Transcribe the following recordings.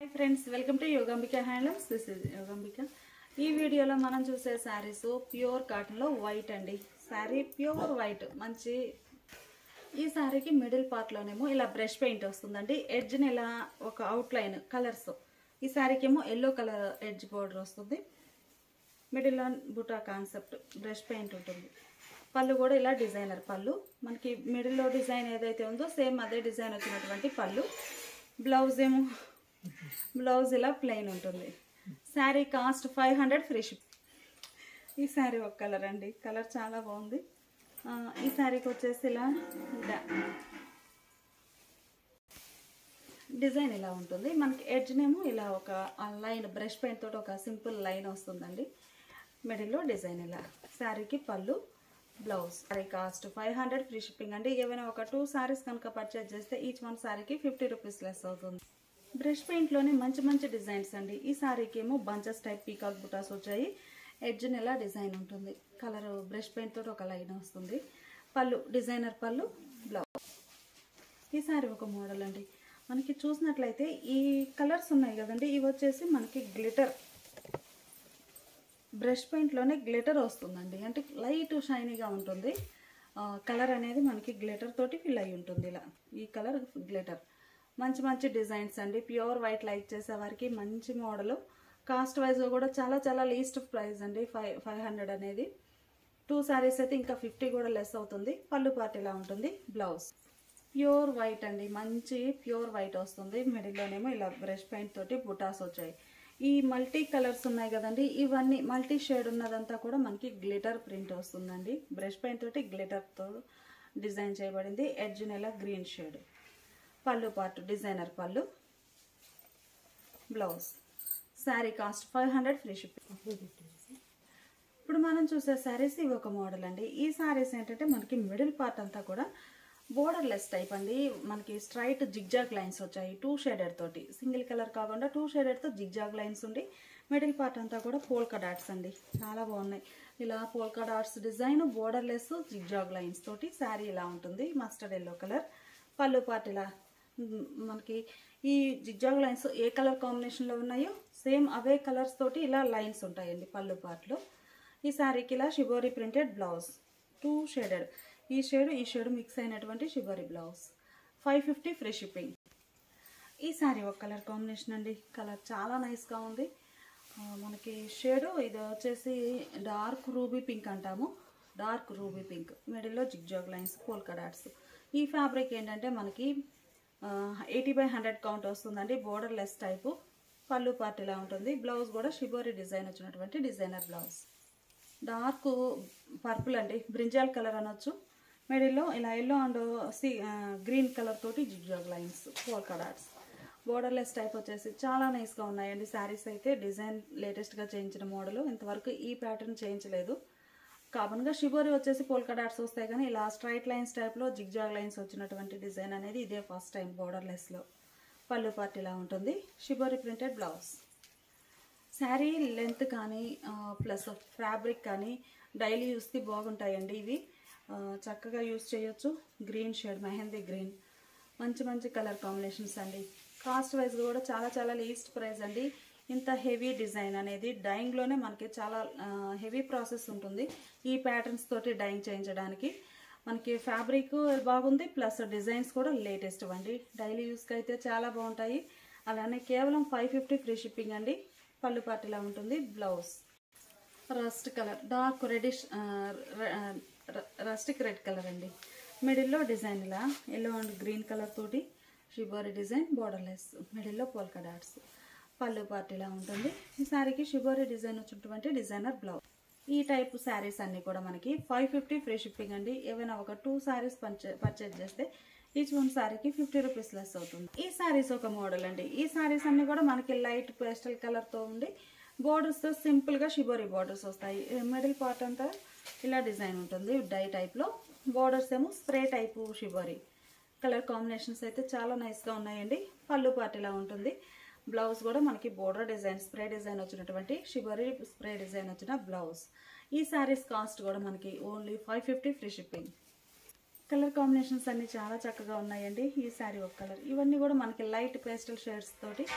hi friends welcome to Yogambika handlooms this is Yogambika ఈ వీడియోలో మనం చూసే శారీస్ ప్యూర్ కాటన్లో వైట్ అండి శారీ ప్యూర్ వైట్ మంచి ఈ శారీకి మిడిల్ పార్ట్లోనేమో ఇలా బ్రష్ పెయింట్ వస్తుందండి ఎడ్జ్ని ఇలా ఒక అవుట్లైన్ కలర్స్ ఈ శారీకి ఏమో ఎల్లో కలర్ ఎడ్జ్ బోర్డర్ వస్తుంది మిడిల్లో బుటా కాన్సెప్ట్ బ్రష్ పెయింట్ ఉంటుంది పళ్ళు కూడా ఇలా డిజైనర్ పళ్ళు మనకి మిడిల్లో డిజైన్ ఏదైతే ఉందో సేమ్ అదే డిజైన్ వచ్చినటువంటి పళ్ళు బ్లౌజ్ ఏమో బ్లౌజ్ ఇలా ప్లెయిన్ ఉంటుంది saree cost five hundred free ship ఈ శారీ ఒక కలర్ అండి కలర్ చాలా బాగుంది ఆ, ఈ శారీకి వచ్చేసి ఇలా డా- డిజైన్ ఇలా ఉంటుంది మనకి ఎడ్జ్నేమో ఇలా ఒక లైన్ బ్రష్ పెయింట్ తోటి ఒక సింపుల్ లైన్ వస్తుందండి మిడిల్లో డిజైన్ ఇలా శారీకి pallu blouse sari cost five hundred free shipping అండి ఏమైనా ఒక టూ శారీస్ కనుక పర్చేజ్ చేస్తే ఈచ్ వన్ శారీకి ఫిఫ్టీ రూపీస్ లెస్ అవుతుంది బ్రష్ పెయింట్లోనే మంచి మంచి డిజైన్స్ అండి ఈ శారీకి ఏమో బంచెస్ టైప్ పీకాక్ బుటాస్ వచ్చాయి ఎడ్జ్ని ఇలా డిజైన్ ఉంటుంది కలర్ బ్రష్ పెయింట్ తోటి ఒక లైన్ వస్తుంది పళ్ళు డిజైనర్ పళ్ళు బ్లౌజ్ ఈ సారీ ఒక మోడల్ అండి మనకి చూసినట్లయితే ఈ కలర్స్ ఉన్నాయి కదండి ఇవి వచ్చేసి మనకి గ్లిటర్ బ్రష్ పెయింట్లోనే గ్లిటర్ వస్తుందండి అంటే లైట్ షైనీగా ఉంటుంది కలర్ అనేది మనకి గ్లిటర్ తోటి ఫిల్ అయి ఉంటుంది ఇలా ఈ కలర్ గ్లిటర్ మంచి మంచి డిజైన్స్ అండి ప్యూర్ వైట్ లైక్ చేసే వారికి మంచి మోడల్ కాస్ట్ వైజ్గా కూడా చాలా చాలా లీస్ట్ ప్రైస్ అండి ఫైవ్ ఫైవ్ హండ్రెడ్ అనేది టూ శారీస్ అయితే ఇంకా ఫిఫ్టీ కూడా లెస్ అవుతుంది పళ్ళు పార్ట్ ఇలా ఉంటుంది బ్లౌజ్ ప్యూర్ వైట్ అండి మంచి ప్యూర్ వైట్ వస్తుంది మిడిల్లోనేమో ఇలా బ్రష్ పెయింట్ తోటి బుటాస్ వచ్చాయి ఈ మల్టీ కలర్స్ ఉన్నాయి కదండి ఇవన్నీ మల్టీ షేడ్ ఉన్నదంతా కూడా మనకి గ్లిటర్ ప్రింట్ వస్తుందండి బ్రష్ పెయింట్ తోటి గ్లిటర్తో డిజైన్ చేయబడింది ఎడ్జ్ నెల green shade pallu part designer పళ్ళు blouse sari cost five hundred free shipping ఇప్పుడు మనం చూసే శారీస్ ఇవి ఒక మోడల్ అండి ఈ శారీస్ ఏంటంటే మనకి మిడిల్ పార్ట్ అంతా కూడా బోర్డర్లెస్ టైప్ అండి మనకి స్ట్రైట్ జిగ్జాగ్ లైన్స్ వచ్చాయి టూ షేడెడ్ తోటి సింగిల్ కలర్ కాకుండా టూ షేడెడ్తో జిగ్జాగ్ లైన్స్ ఉండి మిడిల్ పార్ట్ అంతా కూడా పోల్కా డాట్స్ అండి చాలా బాగున్నాయి ఇలా polka dots design borderless zigzag lines తోటి శారీ ఇలా ఉంటుంది mustard yellow colour pallu part ఇలా మ్, మనకి ఈ జిగ్జాగ్ లైన్స్ ఏ కలర్ కాంబినేషన్లో ఉన్నాయో సేమ్ అవే కలర్స్ తోటి ఇలా లైన్స్ ఉంటాయండి పళ్ళు పార్ట్లో ఈ శారీకి ఇలా shibori printed blouse two shaded ఈ షేడ్ ఈ షేడ్ మిక్స్ అయినటువంటి shibori blouse five fifty free shipping ఈ శారీ ఒక కలర్ కాంబినేషన్ అండి కలర్ చాలా నైస్గా ఉంది ఆ, మనకి షేడ్ ఇది వచ్చేసి డార్క్ రూబీ పింక్ అంటాము డార్క్ రూబీ పింక్ మిడిల్లో జిగ్జాగ్ లైన్స్ పోల్కా డాట్స్ ఈ ఫ్యాబ్రిక్ ఏంటంటే మనకి ఎయిటీ బై హండ్రెడ్ కౌంట్ వస్తుందండి borderless type pallu part ఇలా ఉంటుంది బ్లౌజ్ కూడా షిబోరి డిజైన్ వచ్చినటువంటి డిజైనర్ బ్లౌజ్ డార్క్ పర్పుల్ అండి బ్రింజాల్ కలర్ అనొచ్చు మిడిల్లో ఇలా yellow and sea green colour తోటి zigzag lines polka dots borderless type వచ్చేసి చాలా నైస్గా ఉన్నాయండి శారీస్ అయితే డిజైన్ లేటెస్ట్గా చేయించిన మోడల్ ఇంతవరకు ఈ ప్యాటర్న్ చేయించలేదు కామన్గా షిబోరి వచ్చేసి పోల్కా డాట్స్ వస్తాయి కానీ ఇలా స్ట్రైట్ లైన్స్ టైప్లో జిగ్జాగ్ లైన్స్ వచ్చినటువంటి డిజైన్ అనేది ఇదే ఫస్ట్ టైం బోర్డర్లెస్లో పళ్ళు పార్ట్ ఇలా ఉంటుంది shibori printed blouse saree length కానీ ప్లస్ ఫ్యాబ్రిక్ కానీ డైలీ యూస్కి బాగుంటాయండి ఇవి ఆ, చక్కగా యూస్ చేయొచ్చు గ్రీన్ షేడ్ మెహందీ గ్రీన్ మంచి మంచి కలర్ కాంబినేషన్స్ అండి కాస్ట్ వైజ్గా కూడా చాలా చాలా లీస్ట్ ప్రైస్ అండి ఇంత హెవీ డిజైన్ అనేది డైయింగ్లోనే మనకి చాలా హెవీ ప్రాసెస్ ఉంటుంది ఈ ప్యాటర్న్స్ తోటి డైయింగ్ చేయించడానికి మనకి ఫ్యాబ్రిక్ బాగుంది ప్లస్ డిజైన్స్ కూడా లేటెస్ట్ అండి డైలీ యూస్కి అయితే చాలా బాగుంటాయి అలానే కేవలం ఫైవ్ ఫిఫ్టీ ఫ్రీ షిప్పింగ్ అండి పళ్ళు పార్టీలా ఉంటుంది blouse rust colour dark reddish rustic red colour అండి మిడిల్లో డిజైన్ ఇలా ఎల్లో అండ్ గ్రీన్ కలర్ తోటి షిబోరి డిజైన్ బోర్డర్లెస్ మిడిల్లో పోల్కా డాట్స్ పళ్ళు పార్టీలా ఉంటుంది ఈ శారీకి షిబోరి డిజైన్ వచ్చినటువంటి డిజైనర్ బ్లౌజ్ ఈ టైప్ శారీస్ అన్నీ కూడా మనకి ఫైవ్ ఫిఫ్టీ ఫ్రీ షిప్పింగ్ అండి ఏవైనా ఒక టూ శారీస్ పర్చేజ్ చేస్తే ఈచ్ వన్ శారీకి ఫిఫ్టీ రూపీస్ లెస్ అవుతుంది ఈ శారీస్ ఒక మోడల్ అండి ఈ శారీస్ అన్ని కూడా మనకి లైట్ పేస్టల్ కలర్తో ఉండి బోర్డర్స్తో సింపుల్గా షిబోరి బోర్డర్స్ వస్తాయి మిడిల్ పార్ట్ అంతా ఇలా డిజైన్ ఉంటుంది డై టైప్లో బోర్డర్స్ ఏమో spray type shibori colour combinations అయితే చాలా నైస్గా ఉన్నాయండి పళ్ళు పార్ట్ ఇలా ఉంటుంది బ్లౌజ్ కూడా మనకి బోర్డర్ డిజైన్ స్ప్రే డిజైన్ వచ్చినటువంటి షిబరి స్ప్రే డిజైన్ వచ్చిన బ్లౌజ్ ఈ శారీస్ కాస్ట్ కూడా మనకి only five fifty free shipping colour combinations అన్ని చాలా చక్కగా ఉన్నాయండి ఈ శారీ ఒక కలర్ ఇవన్నీ కూడా మనకి లైట్ పేస్టల్ షేడ్స్ తోటి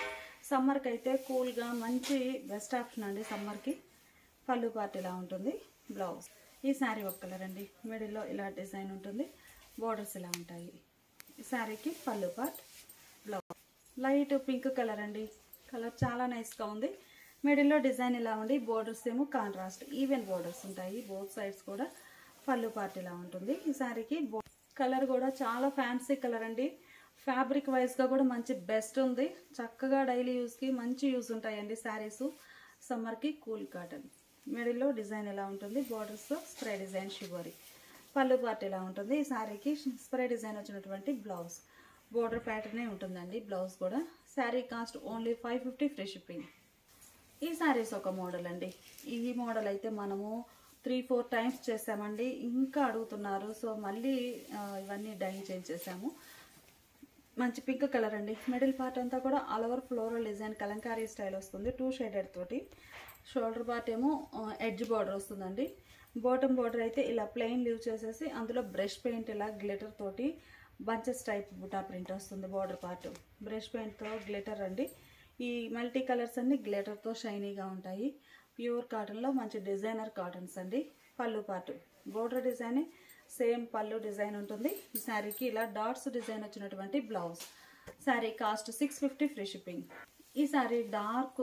సమ్మర్కి అయితే కూల్గా మంచి బెస్ట్ ఆప్షన్ అండి సమ్మర్కి పళ్ళు పార్ట్ ఇలా ఉంటుంది బ్లౌజ్ ఈ శారీ ఒక కలర్ అండి మిడిల్లో ఇలా డిజైన్ ఉంటుంది బోర్డర్స్ ఇలా ఉంటాయి ఈ శారీకి pallu part blouse light pink colour అండి కలర్ చాలా నైస్గా ఉంది మిడిల్లో డిజైన్ ఇలా ఉండి బోర్డర్స్ ఏమో కాంట్రాస్ట్ ఈవెన్ బోర్డర్స్ ఉంటాయి బోత్ సైడ్స్ కూడా పళ్ళు పార్ట్ ఇలా ఉంటుంది ఈ శారీకి కలర్ కూడా చాలా ఫ్యాన్సీ కలర్ అండి ఫ్యాబ్రిక్ వైజ్గా కూడా మంచి బెస్ట్ ఉంది చక్కగా డైలీ యూస్కి మంచి యూస్ ఉంటాయండి శారీస్ సమ్మర్కి కూల్ కాటన్ మిడిల్లో డిజైన్ ఎలా ఉంటుంది borders spray design shibori pallu part ఇలా ఉంటుంది ఈ శారీకి స్ప్రే డిజైన్ వచ్చినటువంటి బ్లౌజ్ బోర్డర్ ప్యాటర్నే ఉంటుందండి బ్లౌజ్ కూడా saree cost only five fifty free shipping ఈ శారీస్ ఒక మోడల్ అండి ఈ మోడల్ అయితే మనము త్రీ ఫోర్ టైమ్స్ చేసామండి ఇంకా అడుగుతున్నారు సో మళ్ళీ ఆ, ఇవన్నీ డైన్ చేంజ్ చేసాము మంచి పింక్ కలర్ అండి మిడిల్ పార్ట్ అంతా కూడా all over floral design Kalamkari style వస్తుంది టూ షేడెడ్ తోటి షోల్డర్ పార్ట్ ఏమో ఎడ్జ్ బార్డర్ వస్తుందండి బాటమ్ బార్డర్ అయితే ఇలా ప్లెయిన్ లీవ్ చేసేసి అందులో బ్రష్ పెయింట్ ఇలా గ్లిటర్ తోటి బంచెస్ టైప్ బుటా ప్రింట్ వస్తుంది బార్డర్ పార్ట్ బ్రష్ పెయింట్తో గ్లిటర్ అండి ఈ మల్టీ కలర్స్ అన్ని గ్లిటర్తో షైనీగా ఉంటాయి ప్యూర్ కాటన్లో మంచి డిజైనర్ కాటన్స్ అండి pallu part border design same pallu design ఉంటుంది ఈ శారీకి ఇలా డాట్స్ డిజైన్ వచ్చినటువంటి blouse sari cost six fifty free shipping ఈ శారీ డార్క్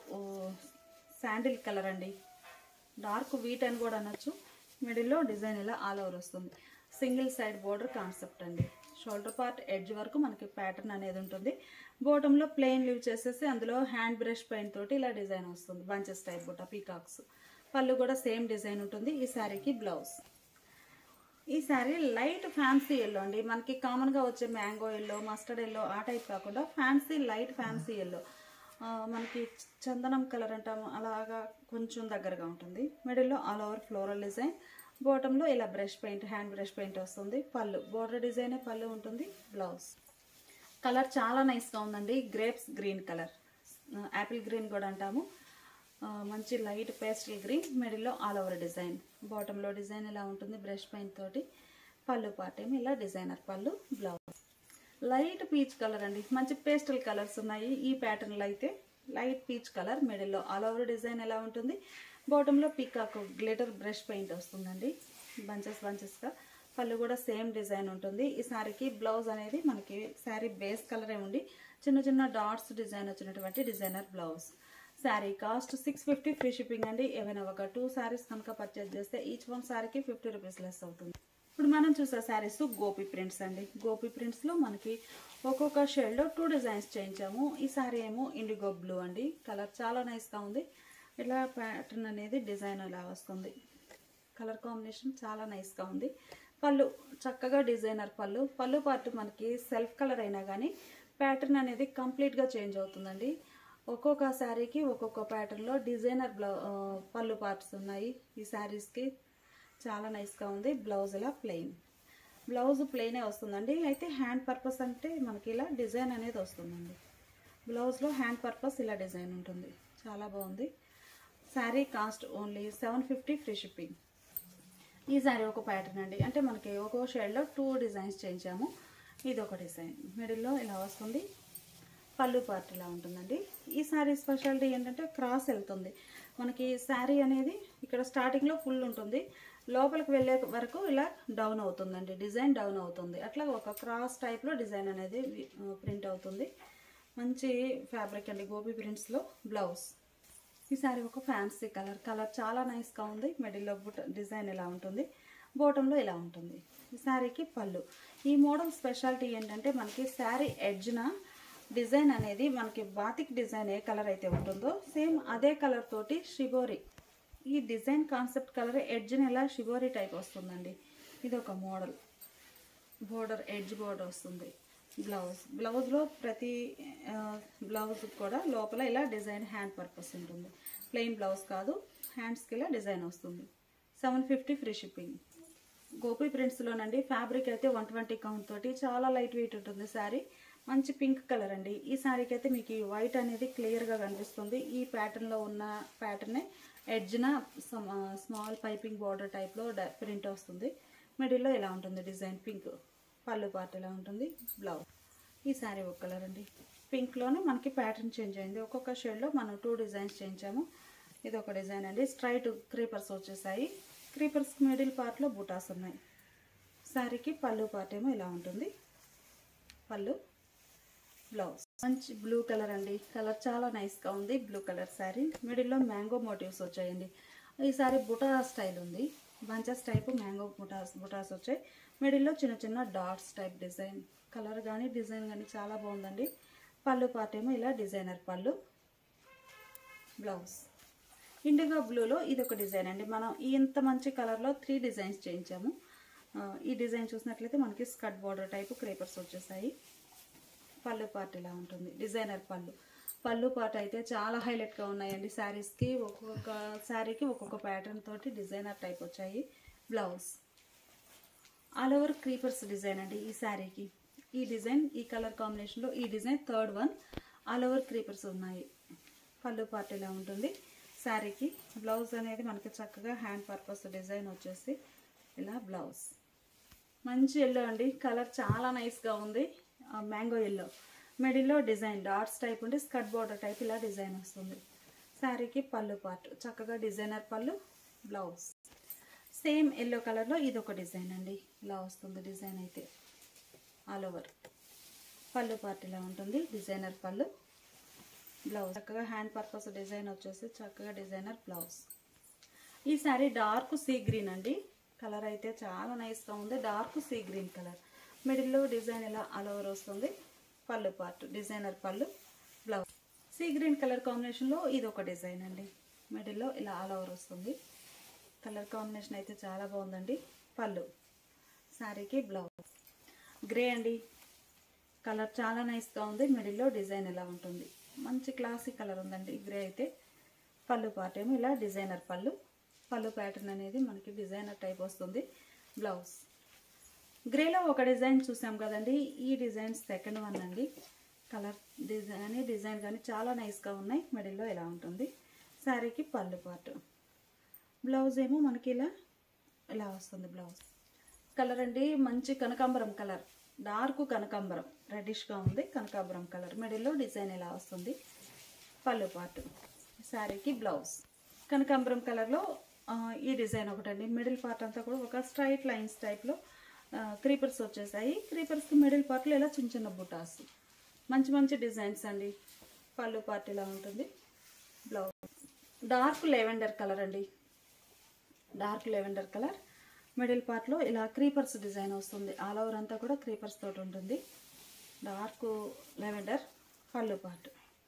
శాండిల్ కలర్ అండి డార్క్ వీట్ అని కూడా అనొచ్చు మిడిల్లో డిజైన్ ఇలా ఆల్ ఓవర్ వస్తుంది సింగిల్ సైడ్ బోర్డర్ కాన్సెప్ట్ అండి షోల్డర్ పార్ట్ ఎడ్జ్ వరకు మనకి ప్యాటర్న్ అనేది ఉంటుంది బోటంలో ప్లెయిన్ లీవ్ చేసేసి అందులో హ్యాండ్ బ్రష్ పెయింట్ తోటి ఇలా డిజైన్ వస్తుంది బంచెస్ టైప్ బుట్ట పీకాక్స్ పళ్ళు కూడా సేమ్ డిజైన్ ఉంటుంది ఈ శారీకి బ్లౌజ్ ఈ శారీ లైట్ ఫ్యాన్సీ ఎల్లో అండి మనకి కామన్గా వచ్చే మ్యాంగో ఎల్లో మస్టర్డ్ ఎల్లో ఆ టైప్ కాకుండా ఫ్యాన్సీ లైట్ ఫ్యాన్సీ ఎల్లో మనకి చందనం కలర్ అంటాము అలాగా కొంచెం దగ్గరగా ఉంటుంది మిడిల్లో ఆల్ ఓవర్ ఫ్లోరల్ డిజైన్ బాటంలో ఇలా brush paint hand brush paint వస్తుంది పళ్ళు బోర్డర్ డిజైనే పళ్ళు ఉంటుంది బ్లౌజ్ కలర్ చాలా నైస్గా ఉందండి grapes green colour apple green కూడా అంటాము ఆ, మంచి లైట్ పేస్టల్ గ్రీన్ మిడిల్లో ఆల్ ఓవర్ డిజైన్ బాటంలో డిజైన్ ఇలా ఉంటుంది బ్రష్ పెయింట్ తోటి పళ్ళు పార్ట్ ఏమి ఇలా డిజైనర్ పళ్ళు బ్లౌజ్ లైట్ పీచ్ కలర్ అండి మంచి పేస్టల్ కలర్స్ ఉన్నాయి ఈ ప్యాటర్న్లో అయితే లైట్ పీచ్ కలర్ మిడిల్లో ఆల్ ఓవర్ డిజైన్ ఎలా ఉంటుంది బాటంలో పికాక్ గ్లిటర్ బ్రష్ పెయింట్ వస్తుందండి బంచెస్ బంచెస్గా పళ్ళు కూడా సేమ్ డిజైన్ ఉంటుంది ఈ శారీకి బ్లౌజ్ అనేది మనకి శారీ బేస్ కలరే ఉండి చిన్న చిన్న డాట్స్ డిజైన్ వచ్చినటువంటి designer blouse sari cost six fifty free shipping అండి ఏమైనా ఒక టూ శారీస్ కనుక పర్చేజ్ చేస్తే ఈచ్ వన్ శారీకి ఫిఫ్టీ రూపీస్ లెస్ అవుతుంది ఇప్పుడు మనం చూసే శారీస్ గోపి ప్రింట్స్ అండి గోపి ప్రింట్స్లో మనకి ఒక్కొక్క షేడ్లో టూ డిజైన్స్ చేయించాము ఈ శారీ ఏమో ఇండిగో బ్లూ అండి కలర్ చాలా నైస్గా ఉంది ఇలా ప్యాటర్న్ అనేది డిజైన్ ఇలా వస్తుంది కలర్ కాంబినేషన్ చాలా నైస్గా ఉంది పళ్ళు చక్కగా డిజైనర్ పళ్ళు పళ్ళు పార్ట్ మనకి సెల్ఫ్ కలర్ అయినా కానీ ప్యాటర్న్ అనేది కంప్లీట్గా చేంజ్ అవుతుందండి ఒక్కొక్క శారీకి ఒక్కొక్క ప్యాటర్న్లో డిజైనర్ బ్లౌ ఆ, పళ్ళు పార్ట్స్ ఉన్నాయి ఈ శారీస్కి చాలా నైస్గా ఉంది బ్లౌజ్ ఇలా ప్లెయిన్ బ్లౌజ్ ప్లెయినే వస్తుందండి అయితే హ్యాండ్ పర్పస్ అంటే మనకి ఇలా డిజైన్ అనేది వస్తుందండి బ్లౌజ్లో హ్యాండ్ పర్పస్ ఇలా డిజైన్ ఉంటుంది చాలా బాగుంది saree cost only seven fifty free shipping ఈ శారీ ఒక ప్యాటర్న్ అండి అంటే మనకి ఒక్కో షేడ్లో టూ డిజైన్స్ చేయించాము ఇది ఒక డిజైన్ మిడిల్లో ఇలా వస్తుంది పళ్ళు పార్ట్ ఇలా ఉంటుందండి ఈ శారీ స్పెషాలిటీ ఏంటంటే క్రాస్ వెళ్తుంది మనకి శారీ అనేది ఇక్కడ స్టార్టింగ్లో ఫుల్ ఉంటుంది లోపలికి వెళ్ళే వరకు ఇలా డౌన్ అవుతుందండి డిజైన్ డౌన్ అవుతుంది అట్లా ఒక క్రాస్ టైప్లో డిజైన్ అనేది ప్రింట్ అవుతుంది మంచి ఫ్యాబ్రిక్ అండి గోపి ప్రింట్స్లో బ్లౌజ్ ఈ శారీ ఒక ఫ్యాన్సీ కలర్ కలర్ చాలా నైస్గా ఉంది మిడిల్లో బుట్ట డిజైన్ ఇలా ఉంటుంది బోటంలో ఇలా ఉంటుంది ఈ శారీకి పళ్ళు ఈ మోడల్ స్పెషాలిటీ ఏంటంటే మనకి శారీ ఎడ్జ్న డిజైన్ అనేది మనకి బాతిక్ డిజైన్ ఏ కలర్ అయితే ఉంటుందో సేమ్ అదే కలర్ తోటి షిబోరి ఈ డిజైన్ కాన్సెప్ట్ కలర్ ఎడ్జ్ని ఎలా షిబోరి టైప్ వస్తుందండి ఇది ఒక మోడల్ బోర్డర్ ఎడ్జ్ బోర్డర్ వస్తుంది బ్లౌజ్ బ్లౌజ్లో ప్రతి ఆ, బ్లౌజ్ కూడా లోపల ఇలా డిజైన్ హ్యాండ్ పర్పస్ ఉంటుంది ప్లెయిన్ బ్లౌజ్ కాదు హ్యాండ్స్కి ఇలా డిజైన్ వస్తుంది seven fifty free shipping Gopi ప్రింట్స్లోనండి ఫ్యాబ్రిక్ అయితే వన్ ట్వంటీ కౌంట్ తోటి చాలా లైట్ వెయిట్ ఉంటుంది శారీ మంచి పింక్ కలర్ అండి ఈ శారీకి అయితే మీకు ఈ వైట్ అనేది క్లియర్గా కనిపిస్తుంది ఈ ప్యాటర్న్లో ఉన్న ప్యాటర్నే ఎడ్జ్న స్మాల్ పైపింగ్ బార్డర్ టైప్లో ప్రింట్ వస్తుంది మిడిల్లో ఇలా ఉంటుంది డిజైన్ పింక్ పళ్ళు పార్ట్ ఇలా ఉంటుంది బ్లౌజ్ ఈ శారీ ఒక కలర్ అండి పింక్లోనే మనకి ప్యాటర్న్ చేంజ్ అయింది ఒక్కొక్క షేడ్లో మనం టూ డిజైన్స్ చేయించాము ఇది ఒక డిజైన్ అండి స్ట్రైట్ క్రీపర్స్ వచ్చేసాయి క్రీపర్స్ మిడిల్ పార్ట్లో బుటాస్ ఉన్నాయి శారీకి పళ్ళు పార్ట్ ఏమో ఇలా ఉంటుంది పళ్ళు బ్లౌజ్ మంచి బ్లూ కలర్ అండి కలర్ చాలా నైస్గా ఉంది బ్లూ కలర్ శారీ మిడిల్లో మ్యాంగో మోటివ్స్ వచ్చాయండి ఈ సారీ బుటా స్టైల్ ఉంది బంచెస్ టైప్ మ్యాంగో బుటాస్ బుటాస్ వచ్చాయి మిడిల్లో చిన్న చిన్న డాట్స్ టైప్ డిజైన్ కలర్ కానీ డిజైన్ కానీ చాలా బాగుందండి పళ్ళు పార్ట్ ఏమో ఇలా డిజైనర్ పళ్ళు బ్లౌజ్ ఇండిగో బ్లూలో ఇది ఒక డిజైన్ అండి మనం ఇంత మంచి కలర్లో త్రీ డిజైన్స్ చేయించాము ఆ, ఈ డిజైన్ చూసినట్లయితే మనకి స్కర్ట్ బార్డర్ టైపు క్రేపర్స్ వచ్చేసాయి పళ్ళు పార్ట్ ఇలా ఉంటుంది డిజైనర్ పళ్ళు పళ్ళు పార్ట్ అయితే చాలా హైలైట్గా ఉన్నాయండి శారీస్కి ఒక్కొక్క శారీకి ఒక్కొక్క ప్యాటర్న్ తోటి డిజైనర్ టైప్ వచ్చాయి blouse all over creepers design అండి ఈ శారీకి ఈ డిజైన్ ఈ కలర్ కాంబినేషన్లో ఈ design third one all over creepers ఉన్నాయి పళ్ళు పార్ట్ ఇలా ఉంటుంది శారీకి బ్లౌజ్ అనేది మనకి చక్కగా హ్యాండ్ పర్పస్ డిజైన్ వచ్చేసి ఇలా బ్లౌజ్ మంచి ఎల్లో అండి కలర్ చాలా నైస్గా ఉంది మ్యాంగో ఎల్లో మిడిల్లో డిజైన్ డాట్స్ టైప్ ఉండి స్కర్ట్ బార్డర్ టైప్ ఇలా డిజైన్ వస్తుంది శారీకి పళ్ళు పార్ట్ చక్కగా డిజైనర్ పళ్ళు బ్లౌజ్ సేమ్ ఎల్లో కలర్లో ఇది ఒక డిజైన్ అండి ఇలా వస్తుంది డిజైన్ అయితే ఆల్ ఓవర్ పళ్ళు పార్ట్ ఇలా ఉంటుంది డిజైనర్ పళ్ళు బ్లౌజ్ చక్కగా హ్యాండ్ పర్పస్ డిజైన్ వచ్చేసి చక్కగా డిజైనర్ బ్లౌజ్ ఈ శారీ డార్క్ సీ గ్రీన్ అండి కలర్ అయితే చాలా నైస్గా ఉంది డార్క్ సీ గ్రీన్ కలర్ మిడిల్లో డిజైన్ ఇలా ఆల్ ఓవర్ వస్తుంది పళ్ళు పార్ట్ డిజైనర్ పళ్ళు బ్లౌజ్ సీ గ్రీన్ కలర్ కాంబినేషన్లో ఇది ఒక డిజైన్ అండి మిడిల్లో ఇలా ఆల్ ఓవర్ వస్తుంది కలర్ కాంబినేషన్ అయితే చాలా బాగుందండి పళ్ళు శారీకి బ్లౌజ్ గ్రే అండి కలర్ చాలా నైస్గా ఉంది మిడిల్లో డిజైన్ ఇలా ఉంటుంది మంచి క్లాసిక్ కలర్ ఉందండి గ్రే అయితే పళ్ళు పార్ట్ ఏమో ఇలా డిజైనర్ పళ్ళు పళ్ళు ప్యాటర్న్ అనేది మనకి డిజైనర్ టైప్ వస్తుంది బ్లౌజ్ గ్రేలో ఒక డిజైన్ చూసాం కదండి ఈ డిజైన్ సెకండ్ వన్ అండి కలర్ డిజైన్ డిజైన్ కానీ చాలా నైస్గా ఉన్నాయి మిడిల్లో ఇలా ఉంటుంది శారీకి పళ్ళు పార్ట్ బ్లౌజ్ ఏమో మనకి ఇలా ఇలా వస్తుంది బ్లౌజ్ కలర్ అండి మంచి కనకాంబరం కలర్ డార్క్ కనకాంబరం రెడ్డిష్గా ఉంది కనకాంబరం కలర్ మిడిల్లో డిజైన్ ఇలా వస్తుంది పళ్ళు పార్ట్ శారీకి బ్లౌజ్ కనకాంబరం కలర్లో ఆ, ఈ డిజైన్ ఒకటండి మిడిల్ పార్ట్ అంతా కూడా ఒక స్ట్రైట్ లైన్స్ టైప్లో క్రీపర్స్ వచ్చేసాయి క్రీపర్స్కి మిడిల్ పార్ట్లో ఇలా చిన్న చిన్న బుటాస్ మంచి మంచి డిజైన్స్ అండి పళ్ళు పార్ట్ ఇలా ఉంటుంది బ్లౌజ్ డార్క్ లెవెండర్ కలర్ అండి డార్క్ లెవెండర్ కలర్ మిడిల్ పార్ట్లో ఇలా క్రీపర్స్ డిజైన్ వస్తుంది ఆల్ ఓవర్ అంతా కూడా క్రీపర్స్ తోటి ఉంటుంది డార్క్ లెవెండర్ పళ్ళు పార్ట్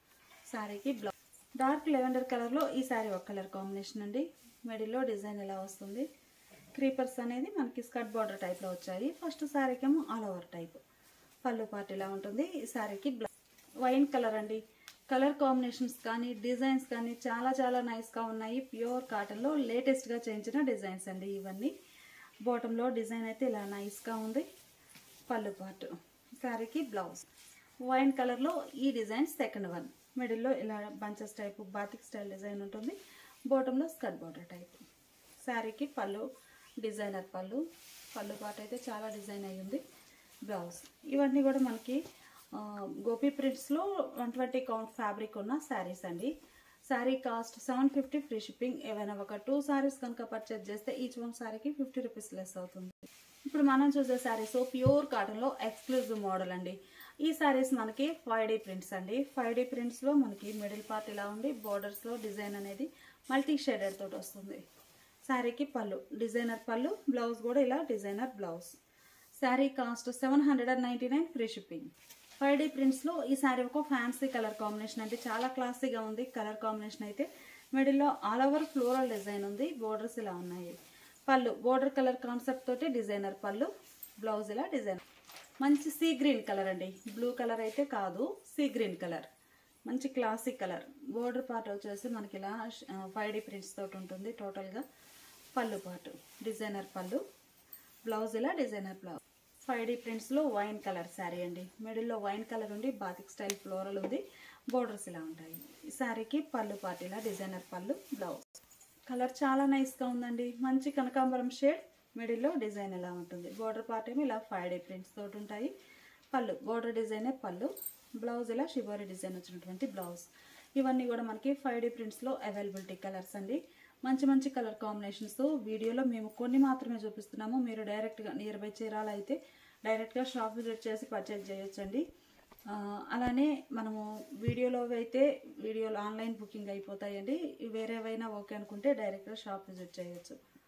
శారీకి బ్లౌజ్ డార్క్ లెవెండర్ కలర్లో ఈ శారీ ఒక కలర్ కాంబినేషన్ అండి మిడిల్లో డిజైన్ ఇలా వస్తుంది క్రీపర్స్ అనేది మనకి స్కర్ట్ బార్డర్ టైప్లో వచ్చాయి ఫస్ట్ శారీకి ఏమో ఆల్ ఓవర్ టైప్ పళ్ళు పార్ట్ ఇలా ఉంటుంది ఈ శారీకి బ్లౌజ్ వైన్ కలర్ అండి కలర్ కాంబినేషన్స్ కానీ డిజైన్స్ కానీ చాలా చాలా నైస్గా ఉన్నాయి ప్యూర్ కాటన్లో లేటెస్ట్గా చేయించిన డిజైన్స్ అండి ఇవన్నీ బాటంలో డిజైన్ అయితే ఇలా నైస్గా ఉంది పళ్ళు పార్ట్ శారీకి బ్లౌజ్ వైన్ కలర్లో ఈ డిజైన్ సెకండ్ వన్ మిడిల్లో ఇలా bunches type batik style design ఉంటుంది బాటంలో స్కర్ట్ బార్డర్ టైప్ శారీకి పళ్ళు డిజైనర్ పళ్ళు పళ్ళు పాట అయితే చాలా డిజైన్ అయి ఉంది బ్లౌజ్ ఇవన్నీ కూడా మనకి ఆ, గోపి ప్రింట్స్లో వన్ ట్వంటీ కౌంట్ ఫ్యాబ్రిక్ ఉన్న శారీస్ అండి sari cost seven fifty free shipping ఏవైనా ఒక టూ శారీస్ కనుక పర్చేజ్ చేస్తే ఈచ్ వన్ శారీకి ఫిఫ్టీ రూపీస్ లెస్ అవుతుంది ఇప్పుడు మనం చూసే శారీస్ ప్యూర్ కాటన్లో ఎక్స్క్లూజివ్ మోడల్ అండి ఈ శారీస్ మనకి ఫైవ్ డీ ప్రింట్స్ అండి ఫైవ్ డీ ప్రింట్స్లో మనకి మిడిల్ పార్ట్ ఇలా ఉంది బోర్డర్స్లో డిజైన్ అనేది మల్టీ షేడెడ్ తోటి వస్తుంది శారీకి పళ్ళు డిజైనర్ పళ్ళు బ్లౌజ్ కూడా ఇలా designer blouse sari cost seven hundred and ninety nine free shipping five D ప్రింట్స్లో ఈ శారీ ఒక ఫ్యాన్సీ కలర్ కాంబినేషన్ అంటే చాలా క్లాసీగా ఉంది కలర్ కాంబినేషన్ అయితే మిడిల్లో ఆల్ ఓవర్ ఫ్లోరల్ డిజైన్ ఉంది బోర్డర్స్ ఇలా ఉన్నాయి పళ్ళు బోర్డర్ కలర్ కాన్సెప్ట్ తోటి డిజైనర్ పళ్ళు బ్లౌజ్ ఇలా డిజైన్ మంచి సీ గ్రీన్ కలర్ అండి బ్లూ కలర్ అయితే కాదు సీ గ్రీన్ కలర్ మంచి క్లాసిక్ కలర్ బోర్డర్ పార్ట్ వచ్చేసి మనకి ఇలా ఫైవ్ డీ ప్రింట్స్ తోటి ఉంటుంది టోటల్గా పళ్ళు పార్ట్ డిజైనర్ పళ్ళు బ్లౌజ్ ఇలా డిజైనర్ బ్లౌజ్ ఫైవ్ డీ ప్రింట్స్లో వైన్ కలర్ శారీ అండి మిడిల్లో వైన్ కలర్ ఉంది బాతిక్ స్టైల్ ఫ్లోరల్ ఉంది బోర్డర్స్ ఇలా ఉంటాయి ఈ శారీకి పళ్ళు పార్ట్ ఇలా డిజైనర్ పళ్ళు బ్లౌజ్ కలర్ చాలా నైస్గా ఉందండి మంచి కనకాంబరం షేడ్ మిడిల్లో డిజైన్ ఇలా ఉంటుంది బోర్డర్ పార్ట్ ఏమో ఇలా ఫైవ్ డీ ప్రింట్స్ తోటి ఉంటాయి పళ్ళు బోర్డర్ డిజైనే పళ్ళు బ్లౌజ్ ఇలా షిబోరి డిజైన్ వచ్చినటువంటి బ్లౌజ్ ఇవన్నీ కూడా మనకి ఫైవ్ డీ ప్రింట్స్లో అవైలబిలిటీ కలర్స్ అండి మంచి మంచి కలర్ కాంబినేషన్స్తో వీడియోలో మేము కొన్ని మాత్రమే చూపిస్తున్నాము మీరు డైరెక్ట్గా నియర్ బై చీరాల అయితే డైరెక్ట్గా షాప్ విజిట్ చేసి పర్చేజ్ చేయొచ్చండి ఆ, అలానే మనము వీడియోలో అయితే వీడియోలో ఆన్లైన్ బుకింగ్ అయిపోతాయండి వేరేవైనా ఓకే అనుకుంటే డైరెక్ట్గా షాప్ విజిట్ చేయొచ్చు